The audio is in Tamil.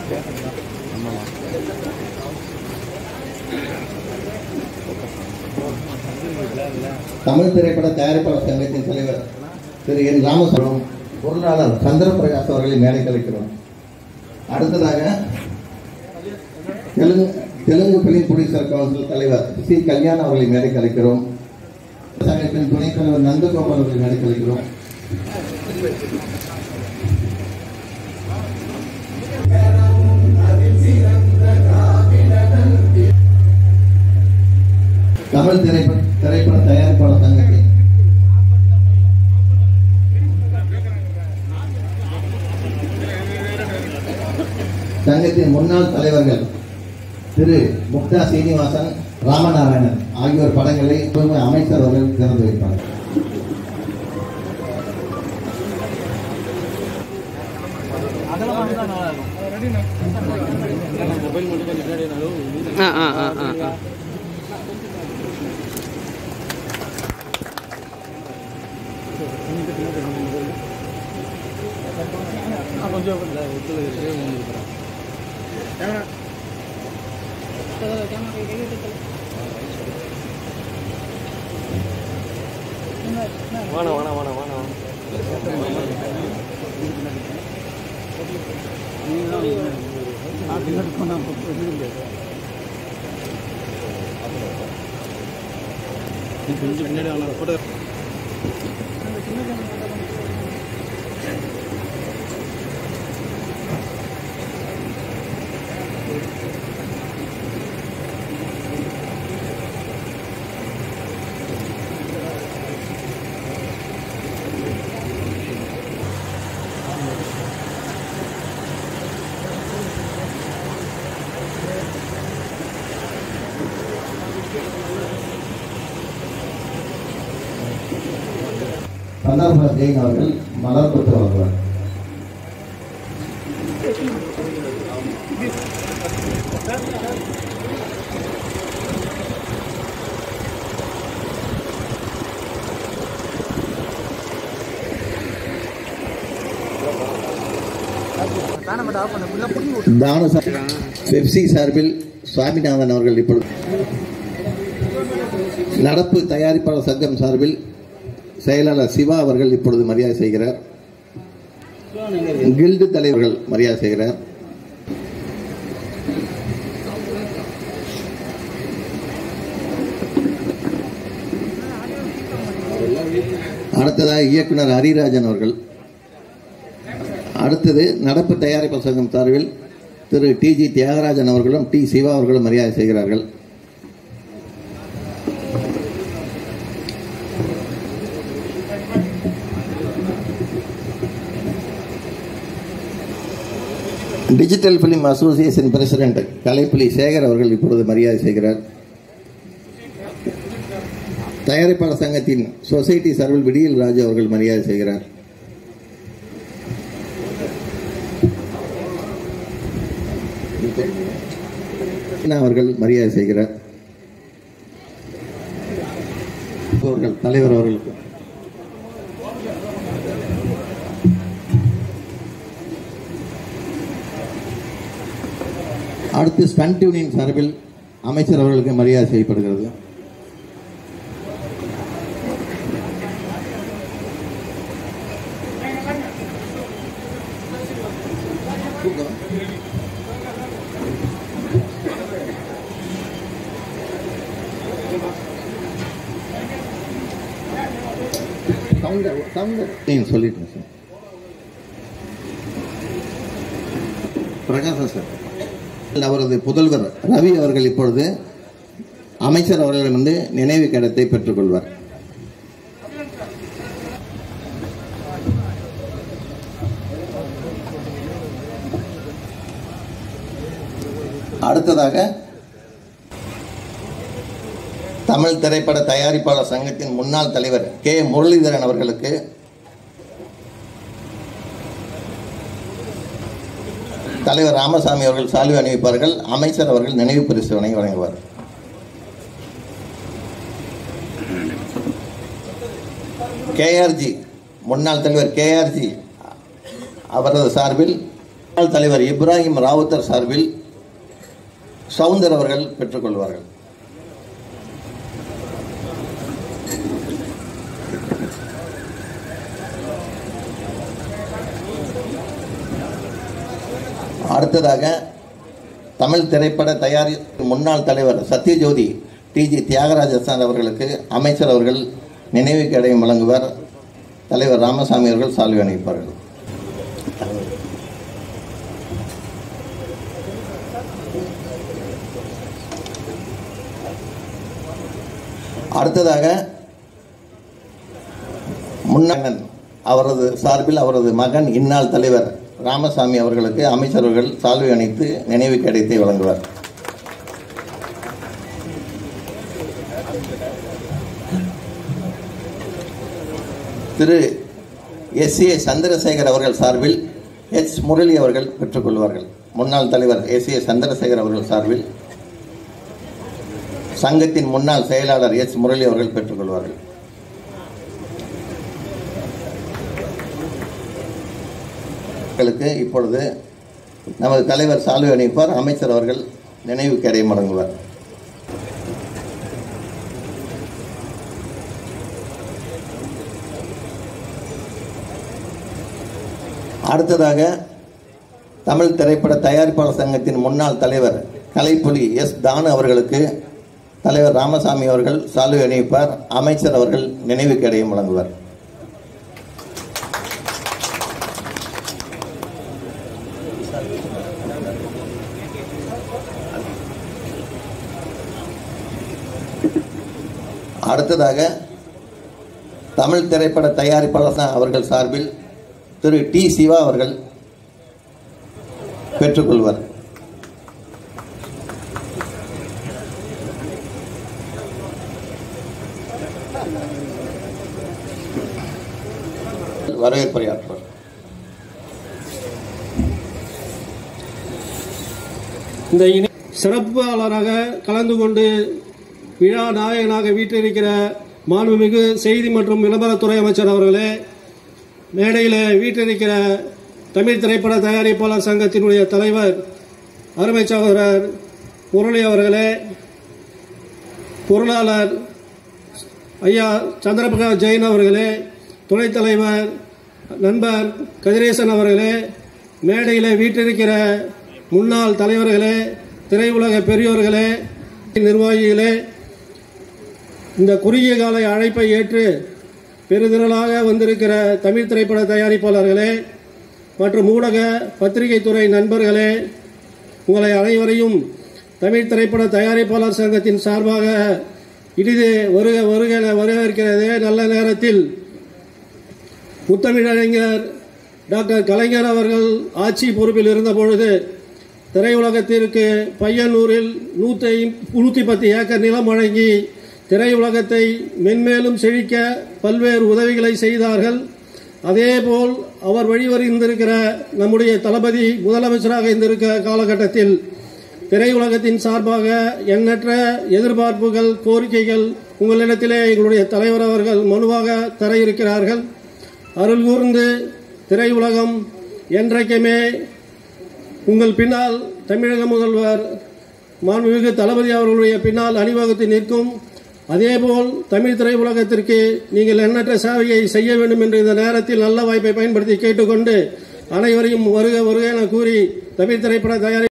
தமிழ் திரைப்பட தயாரிப்பாளர் சங்கத்தின் தலைவர் திரு என் ராமசுரம் பொருளாளர் சந்திரபிரகாஷ் அவர்களை மேடை கலைக்கிறோம் அடுத்ததாக Telugu Telugu film producer council தலைவர் சி கல்யாண் அவர்களை மேடை கலைக்கிறோம் சங்கத்தின் துணைத் தலைவர் நந்தகோபால் அவர்களை மேடை கலைக்கிறோம் தமிழ் திரைப்பட திரைப்பட தயாரிப்பாளர் சங்கத்தின் சங்கத்தின் முன்னாள் தலைவர்கள் திரு முக்தா சீனிவாசன் ராமநாராயணன் ஆகியோர் படங்களை தூய்மை அமைச்சர் அவர்கள் திறந்து வைப்பார் ஆ ஆ ஆ ஆ ஆ வேணாம் வேணாம் வேணாம் வேணாம் கொஞ்சம் பின்னாடி வாங்க போட்டோ சந்தர்ப்ப ஜெயின் அவர்கள் மலர் கொத்து வழங்குவார் தான பெப்சி சார்பில் சுவாமிநாதன் அவர்கள் இப்பொழுது நடப்பு தயாரிப்பாளர் சங்கம் சார்பில் செயலாளர் சிவா அவர்கள் இப்பொழுது மரியாதை செய்கிறார் கில்டு தலைவர்கள் மரியாதை செய்கிறார் அடுத்ததாக இயக்குனர் ஹரிராஜன் அவர்கள் அடுத்தது நடப்பு தயாரிப்பாளர் சங்கம் சார்பில் திரு டி ஜி தியாகராஜன் அவர்களும் டி சிவா அவர்களும் மரியாதை செய்கிறார்கள் digital film association president Kalaipuli Sekar அவர்கள் இப்பொழுது மரியாதை செய்கிறார் தயாரிப்பாளர் சங்கத்தின் சொசைட்டி சார்பில் விடியல் ராஜு அவர்கள் மரியாதை செய்கிறார் அவர்கள் மரியாதை செய்கிறார் அவர்கள் தலைவர் அவர்களுக்கு அடுத்து ஸ்டன் டியூனிங் சார்பில் அமைச்சர் அவர்களுக்கு மரியாதை செய்யப்படுகிறது நீங்க சொல்லிட்டேன் சார் பிரகாசம் சார் அவரது புதல்வர் ரவி அவர்கள் இப்பொழுது அமைச்சர் அவர்களிடமிருந்து நினைவு கடத்தை பெற்றுக்கொள்வார் அடுத்ததாக தமிழ் திரைப்பட தயாரிப்பாளர் சங்கத்தின் முன்னாள் தலைவர் கே முரளிதரன் அவர்களுக்கு தலைவர் ராமசாமி அவர்கள் சால்வி அணிவிப்பார்கள் அமைச்சர் அவர்கள் நினைவு பரிசு வழங்கி வழங்குவார் கேஆர்ஜி முன்னாள் தலைவர் கேஆர்ஜி அவரது சார்பில் முன்னாள் தலைவர் இப்ராஹிம் ராவுத்தர் சார்பில் சவுந்தர் அவர்கள் பெற்றுக்கொள்வார்கள் அடுத்ததாக தமிழ் திரைப்பட தயாரி முன்னாள் தலைவர் சத்யஜோதி டிஜி தியாகராஜ சார் அவர்களுக்கு அமைச்சர் அவர்கள் நினைவு கேடயம் வழங்குவார் தலைவர் ராமசாமி அவர்கள் சால்வி அணிவிப்பார்கள் அடுத்ததாக முன்னண்ணன் அவரது சார்பில் அவரது மகன் இந்நாள் தலைவர் ராமசாமி அவர்களுக்கு அமைச்சர்கள் சால்வை அணித்து நினைவு கேடயத்தை வழங்குவார் திரு எஸ் ஏ சந்திரசேகர் அவர்கள் சார்பில் எச் முரளி அவர்கள் பெற்றுக்கொள்வார்கள் முன்னாள் தலைவர் எஸ் ஏ சந்திரசேகர் அவர்கள் சார்பில் சங்கத்தின் முன்னாள் செயலாளர் எஸ் முரளி அவர்கள் பெற்றுக்கொள்வார்கள் மக்களுக்கு இப்பொழுது நமது தலைவர் சால்வை அணிவிப்பார் அமைச்சர் அவர்கள் நினைவு கேடயம் வழங்குவார் அடுத்ததாக தமிழ் திரைப்பட தயாரிப்பாளர் சங்கத்தின் முன்னாள் தலைவர் கலைப்புலி எஸ் தானு அவர்களுக்கு தலைவர் ராமசாமி அவர்கள் சால்வை அணிவிப்பார் அமைச்சர் அவர்கள் நினைவு கேடயம் வழங்குவார் அடுத்ததாக தமிழ் திரைப்பட தயாரிப்பாளர் ச- அவர்கள் சார்பில் திரு டி சிவா அவர்கள் பெற்றுக்கொள்வார் வரவேற்புரையாற்றுவார் இந்த இணை சிறப்பாளராக கலந்து கொண்டு விழா நாயகனாக வீற்றிருக்கிற மாண்புமிகு செய்தி மற்றும் விளம்பரத்துறை அமைச்சர் அவர்களே மேடையில் வீற்றிருக்கிற தமிழ் திரைப்பட தயாரிப்பாளர் சங்கத்தினுடைய தலைவர் அருமை சகோதரர் முரளி அவர்களே பொருளாளர் ஐயா சந்திரபிரகாஷ் ஜெயின் அவர்களே துணைத் தலைவர் நண்பர் கதிரேசன் அவர்களே மேடையில் வீற்றிருக்கிற முன்னாள் தலைவர்களே திரையுலக பெரியோர்களே நிர்வாகிகளே இந்த குறுகிய கால அழைப்பை ஏற்று பெருதிரளாக வந்திருக்கிற தமிழ் திரைப்பட தயாரிப்பாளர்களே மற்றும் ஊடக பத்திரிகை துறை நண்பர்களே உங்களை அனைவரையும் தமிழ் திரைப்பட தயாரிப்பாளர் சங்கத்தின் சார்பாக இனிது வருக வருக என வரவேற்கிறது நல்ல நேரத்தில் முத்தமிழறிஞர் டாக்டர் கலைஞர் அவர்கள் ஆட்சி பொறுப்பில் இருந்த பொழுது திரையுலகத்திற்கு பையனூரில் நூற்றி நூற்றி பத்து ஏக்கர் நிலம் வழங்கி திரையுலகத்தை மென்மேலும் செழிக்க பல்வேறு உதவிகளை செய்தார்கள் அதேபோல் அவர் வழிவருந்திருக்கிற நம்முடைய தளபதி முதலமைச்சராக இருந்திருக்கிற காலகட்டத்தில் திரையுலகத்தின் சார்பாக எண்ணற்ற எதிர்பார்ப்புகள் கோரிக்கைகள் உங்களிடத்திலே எங்களுடைய தலைவர் அவர்கள் மனுவாக தர இருக்கிறார்கள் அருள் கூர்ந்து திரையுலகம் என்றைக்குமே உங்கள் பின்னால் தமிழக முதல்வர் மாண்புமிகு தளபதி அவர்களுடைய பின்னால் அணிவகுத்து நிற்கும் அதேபோல் தமிழ் திரையுலகத்திற்கு நீங்கள் எண்ணற்ற சேவையை செய்ய வேண்டும் என்று இந்த நேரத்தில் நல்ல வாய்ப்பை பயன்படுத்தி கேட்டுக்கொண்டு அனைவரையும் வருக வருக என கூறி தமிழ் திரைப்பட தயாரி